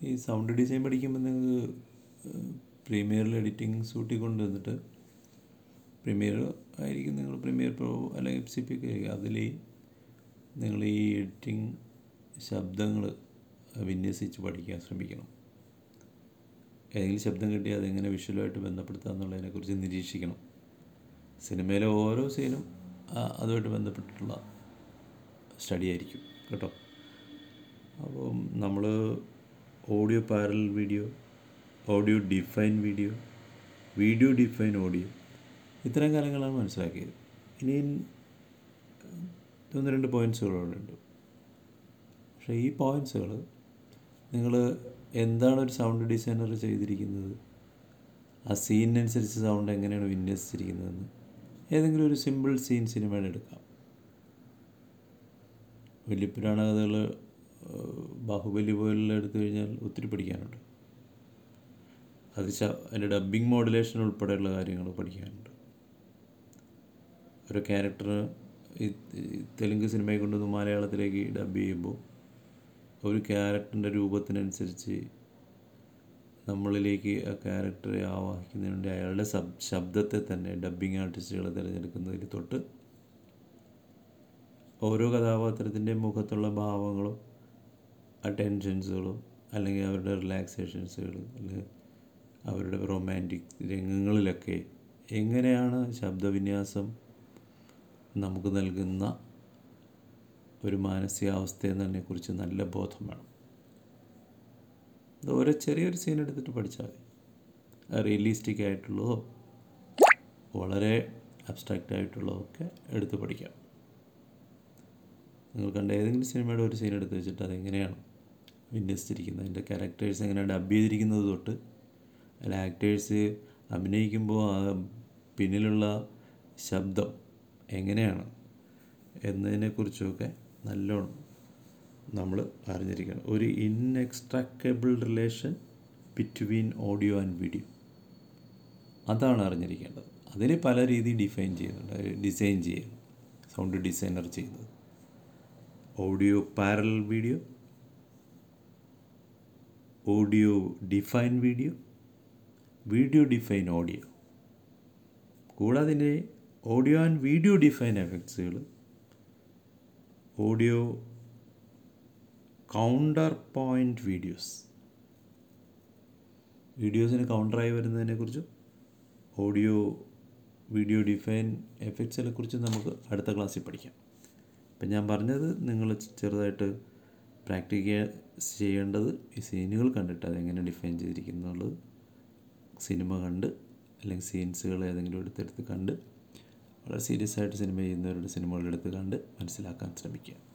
ഈ sound design പഠിക്കുമ്പോൾ നിങ്ങൾക്ക് പ്രീമിയറിൽ എഡിറ്റിംഗ് സൂട്ടി കൊണ്ടുവന്നിട്ട് പ്രീമിയർ ആയിരിക്കും നിങ്ങൾ പ്രീമിയർ പ്രോ അല്ലെങ്കിൽ എഫ് സി പി ഒക്കെ ആയിരിക്കും അതിൽ നിങ്ങൾ ഈ എഡിറ്റിംഗ് ശബ്ദങ്ങൾ വിന്യസിച്ച് പഠിക്കാൻ ശ്രമിക്കണം ഏതെങ്കിലും ശബ്ദം കിട്ടിയാൽ അതെങ്ങനെ വിഷ്വലുമായിട്ട് ബന്ധപ്പെടുത്തുക എന്നുള്ളതിനെക്കുറിച്ച് നിരീക്ഷിക്കണം സിനിമയിലെ ഓരോ സീനും അതുമായിട്ട് ബന്ധപ്പെട്ടിട്ടുള്ള സ്റ്റഡി ആയിരിക്കും കേട്ടോ അപ്പം നമ്മൾ audio parallel video audio define video video define audio ഇത്തരം കാര്യങ്ങളാണ് മനസ്സിലാക്കിയത് ഇനി ഒന്ന് രണ്ട് പോയിൻറ്റ്സുകളോടെ ഉണ്ട് പക്ഷേ ഈ പോയിൻറ്റ്സുകൾ നിങ്ങൾ എന്താണ് ഒരു സൗണ്ട് ഡിസൈനർ ചെയ്തിരിക്കുന്നത് ആ സീനിനനുസരിച്ച് സൗണ്ട് എങ്ങനെയാണ് വിന്യസിച്ചിരിക്കുന്നതെന്ന് ഏതെങ്കിലും ഒരു സിമ്പിൾ സീൻ സിനിമയുടെ എടുക്കാം വലിയ പുരാണ കഥകൾ ബാഹുബലി പോലുള്ള എടുത്തു കഴിഞ്ഞാൽ ഒത്തിരി പഠിക്കാനുണ്ട് അത് അതിൻ്റെ ഡബ്ബിംഗ് മോഡുലേഷൻ ഉൾപ്പെടെയുള്ള കാര്യങ്ങൾ പഠിക്കാനുണ്ട് ഒരു ക്യാരക്ടർ ഈ തെലുങ്ക് സിനിമയെ കൊണ്ടുവന്ന് മലയാളത്തിലേക്ക് ഡബ് ചെയ്യുമ്പോൾ ഒരു ക്യാരക്ടറിൻ്റെ രൂപത്തിനനുസരിച്ച് നമ്മളിലേക്ക് ആ ക്യാരക്ടറെ ആവാഹിക്കുന്നതിന് വേണ്ടി അയാളുടെ സബ് ശബ്ദത്തെ തന്നെ ഡബ്ബിംഗ് ആർട്ടിസ്റ്റുകളെ തിരഞ്ഞെടുക്കുന്നതിൽ തൊട്ട് ഓരോ കഥാപാത്രത്തിൻ്റെ മുഖത്തുള്ള ഭാവങ്ങളും ആ ടെൻഷൻസുകളും അല്ലെങ്കിൽ അവരുടെ റിലാക്സേഷൻസുകൾ അല്ലെങ്കിൽ അവരുടെ റൊമാൻറ്റിക് രംഗങ്ങളിലൊക്കെ എങ്ങനെയാണ് ശബ്ദവിന്യാസം നമുക്ക് നൽകുന്ന ഒരു മാനസികാവസ്ഥ എന്നതിനെക്കുറിച്ച് നല്ല ബോധം വേണം ഓരോ ചെറിയൊരു സീൻ എടുത്തിട്ട് പഠിച്ചാൽ മതി റിയലിസ്റ്റിക് ആയിട്ടുള്ളതോ വളരെ അബ്സ്ട്രാക്റ്റ് ആയിട്ടുള്ളതോ ഒക്കെ എടുത്ത് പഠിക്കാം നിങ്ങൾ കണ്ട ഏതെങ്കിലും സിനിമയുടെ ഒരു സീൻ എടുത്ത് വെച്ചിട്ട് അതെങ്ങനെയാണ് വിന്യസിച്ചിരിക്കുന്നത് അതിൻ്റെ ക്യാരക്ടേഴ്സ് എങ്ങനെയാണ് ഡബ് ചെയ്തിരിക്കുന്നത് തൊട്ട് അല്ല ആക്ടേഴ്സ് അഭിനയിക്കുമ്പോൾ ആ പിന്നിലുള്ള ശബ്ദം എങ്ങനെയാണ് എന്നതിനെക്കുറിച്ചൊക്കെ നല്ലോണം നമ്മൾ അറിഞ്ഞിരിക്കണം ഒരു inextricable relation between audio and video അതാണ് അറിഞ്ഞിരിക്കേണ്ടത് അതിന് പല രീതി ഡിഫൈൻ ചെയ്യുന്നുണ്ട് ഡിസൈൻ ചെയ്യുന്നു സൗണ്ട് ഡിസൈനർ ചെയ്യുന്നത് audio parallel video audio define video video define audio കൂടാതെ ഇതിൻ്റെ ഓഡിയോ ആൻഡ് വീഡിയോ ഡിഫൈൻ എഫക്ട്സുകൾ ഓഡിയോ കൗണ്ടർ പോയിൻ്റ് വീഡിയോസ് വീഡിയോസിന് കൗണ്ടറായി വരുന്നതിനെക്കുറിച്ചും ഓഡിയോ വീഡിയോ ഡിഫൈൻ എഫക്ട്സിനെ കുറിച്ചും നമുക്ക് അടുത്ത ക്ലാസ്സിൽ പഠിക്കാം ഇപ്പം ഞാൻ പറഞ്ഞത് നിങ്ങൾ ചെറുതായിട്ട് പ്രാക്ടിക്കൽ ചെയ്യേണ്ടത് ഈ സീനുകൾ കണ്ടിട്ട് അതെങ്ങനെ ഡിഫൈൻ ചെയ്തിരിക്കുന്നുള്ളത് സിനിമ കണ്ട് അല്ലെങ്കിൽ സീൻസുകൾ ഏതെങ്കിലും എടുത്തെടുത്ത് കണ്ട് വളരെ സീരിയസ് ആയിട്ട് സിനിമ ചെയ്യുന്നവരുടെ സിനിമകളെടുത്ത് കണ്ട് മനസ്സിലാക്കാൻ ശ്രമിക്കുക